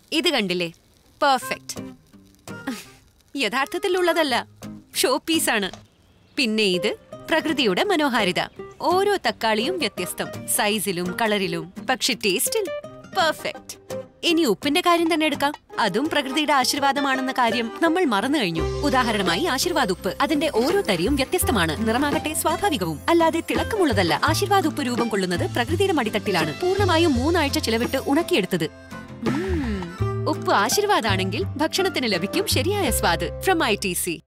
ഇത് കണ്ടില്ലേ perfect യഥാർത്ഥത്തിലുള്ളതല്ല show പീസാണ് പിന്നെ ഇത് പ്രകൃതിയുടെ മനോഹാരിത ഓരോ തക്കാളിയും വ്യത്യസ്തം സൈസിലും കളറിലും പക്ഷെ ടേസ്റ്റിൽ പെർഫെക്റ്റ് ഇനി ഉപ്പിന്റെ കാര്യം തന്നെ എടുക്കാം അതും പ്രകൃതിയുടെ ആശീർവാദമാണെന്ന കാര്യം നമ്മൾ മറന്നു കഴിഞ്ഞു ഉദാഹരണമായി ആശീർവാദ് ഉപ്പ് അതിന്റെ ഓരോ തരിയും വ്യത്യസ്തമാണ് നിറമാകട്ടെ സ്വാഭാവികവും അല്ലാതെ തിളക്കമുള്ളതല്ല ആശീർവാദ് ഉപ്പ് രൂപം കൊള്ളുന്നത് പ്രകൃതിയുടെ മടിത്തട്ടിലാണ് പൂർണ്ണമായും മൂന്നാഴ്ച ചിലവിട്ട് ഉണക്കിയെടുത്തത് ഉം, ഉപ്പ് ആശീർവാദാണെങ്കിൽ ഭക്ഷണത്തിന് ലഭിക്കും ശരിയായ സ്വാദ് ഫ്രം ഐ ടി സി